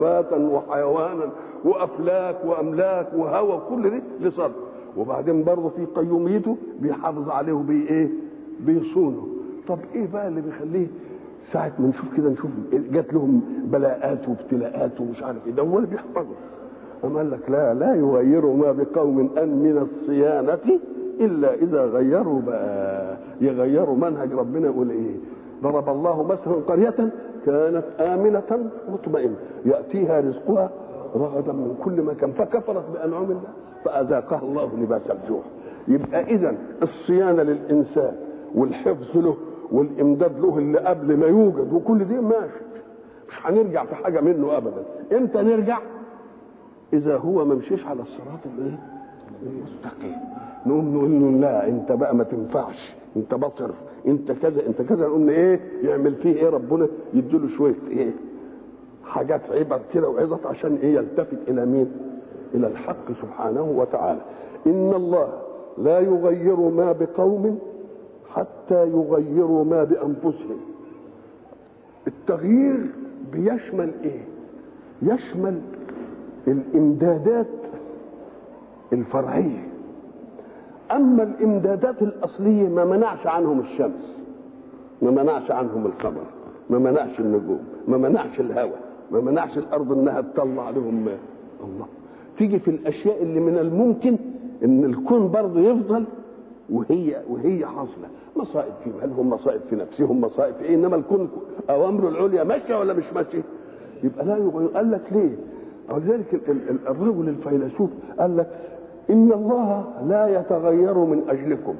نباتا وحيوانا وافلاك واملاك وهوى كل دي لصرف وبعدين برضه في قيوميته بيحافظ عليه وبي ايه بيصونه طب ايه بقى اللي بيخليه ساعة ما نشوف كده نشوف جات لهم بلاءات وابتلاءات ومش عارف ايه ده هو اللي بيحفظه أم قال لك لا لا يغيروا ما بقوم أن من الصيانة إلا إذا غيروا بقى يغيروا منهج ربنا يقول إيه ضرب الله مثلا قرية كانت آمنة مطمئنة يأتيها رزقها رغدا من كل مكان فكفرت بأنعم الله فأذاقها الله لباس الجوع يبقى إذا الصيانة للإنسان والحفظ له والإمداد له اللي قبل ما يوجد وكل دي ماشي مش هنرجع في حاجة منه أبدا إمتى نرجع إذا هو ما مشيش على الصراط الإيه المستقيم نقوم نقول له لا انت بقى ما تنفعش انت بطر انت كذا انت كذا نقوم ايه يعمل فيه ايه ربنا يديله شويه ايه حاجات عبر كده وعظت عشان ايه يلتفت الى مين الى الحق سبحانه وتعالى ان الله لا يغير ما بقوم حتى يغيروا ما بانفسهم التغيير بيشمل ايه يشمل الامدادات الفرعيه اما الامدادات الاصليه ما منعش عنهم الشمس ما منعش عنهم القمر ما منعش النجوم ما منعش الهواء ما منعش الارض انها تطلع لهم ماء الله تيجي في الاشياء اللي من الممكن ان الكون برضه يفضل وهي وهي حاصله مصائب في بالهم مصائب في نفسهم مصائب في ايه انما الكون اوامره العليا ماشيه ولا مش ماشيه يبقى لا يغير قال لك ليه ولذلك الرجل الفيلسوف قال لك ان الله لا يتغير من اجلكم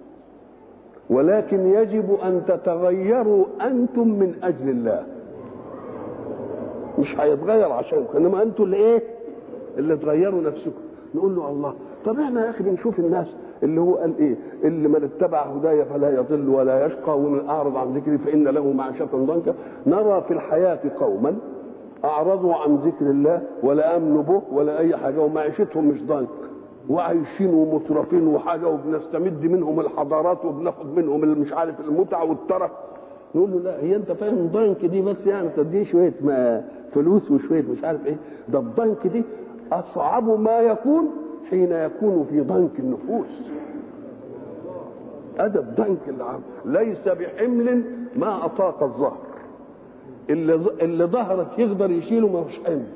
ولكن يجب ان تتغيروا انتم من اجل الله مش هيتغير عشانكم انما انتم اللي ايه اللي تغيروا نفسكم نقول له الله طب احنا يا اخي بنشوف الناس اللي هو قال ايه اللي من اتبع هداي فلا يضل ولا يشقى ومن اعرض عن ذكري فان له معيشه ضنكا نرى في الحياه قوما اعرضوا عن ذكر الله ولا امنوا به ولا اي حاجه ومعيشتهم مش ضنك وعايشين ومترفين وحاجه وبنستمد منهم الحضارات وبناخد منهم مش عارف المتع والترف نقول له لا هي انت فاهم ضنك دي بس يعني تدي شويه ما فلوس وشويه مش عارف ايه ده الضنك دي اصعب ما يكون حين يكون في ضنك النفوس هذا الضنك العام ليس بحمل ما اطاق الظهر اللي اللي ظهرك يقدر يشيله ما هوش حمل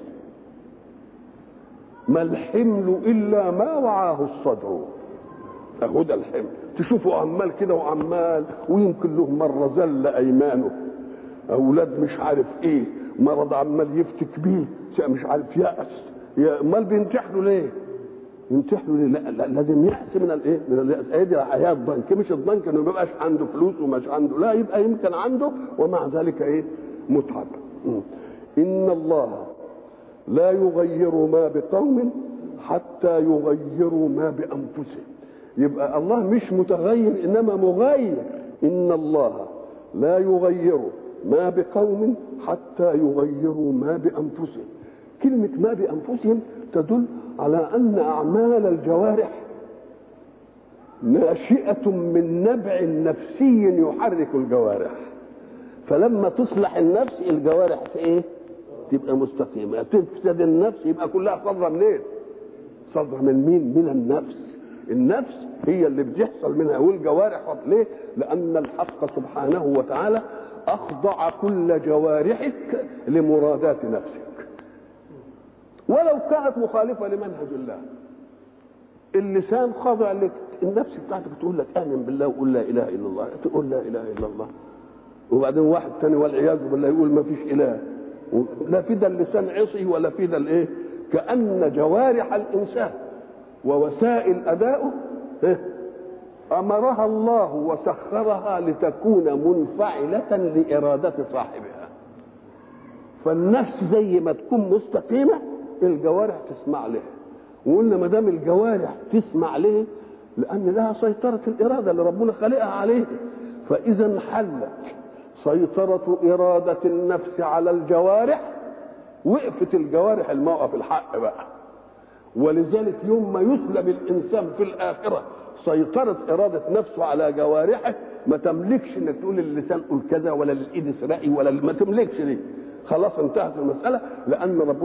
ما الحمل الا ما وعاه الصدر اهو ده الحمل تشوفه عمال كده وعمال ويمكن له مره زل ايمانه اولاد مش عارف ايه مرض عمال يفتك بيه مش عارف يأس امال بيمتحنوا ليه؟ يمتحنوا ليه؟ لا, لا لازم يأس من الايه؟ من اليأس هي دي حياه الضنك مش الضنك انه ما يبقاش عنده فلوس ومش عنده لا يبقى يمكن عنده ومع ذلك ايه؟ متعب ان الله لا يغير ما بقوم حتى يغيروا ما بانفسهم يبقى الله مش متغير انما مغير ان الله لا يغير ما بقوم حتى يغيروا ما بانفسهم كلمه ما بانفسهم تدل على ان اعمال الجوارح ناشئه من نبع نفسي يحرك الجوارح فلما تصلح النفس الجوارح في ايه تبقى مستقيمه تفسد النفس يبقى كلها صدره منين صدره من مين من النفس النفس هي اللي بتحصل منها والجوارح ليه لان الحق سبحانه وتعالى اخضع كل جوارحك لمرادات نفسك ولو كانت مخالفه لمنهج الله اللسان خاضع لك النفس بتاعتك تقول لك امن بالله وقول لا اله الا الله تقول لا اله الا الله وبعدين واحد تاني والعياذ بالله يقول ما فيش اله لا في ده اللسان عصي ولا في ده الايه كان جوارح الانسان ووسائل ادائه امرها الله وسخرها لتكون منفعله لاراده صاحبها فالنفس زي ما تكون مستقيمه الجوارح تسمع لها وقلنا ما دام الجوارح تسمع ليه لان لها سيطره الاراده اللي ربنا خلقها عليه فاذا انحلت سيطرة إرادة النفس على الجوارح وقفت الجوارح الموقف الحق بقى ولذلك يوم ما يسلب الإنسان في الآخرة سيطرة إرادة نفسه على جوارحه ما تملكش إنك تقول للسان قول كذا ولا للإيد اسرقي ولا ما تملكش دي خلاص انتهت المسألة لأن ربنا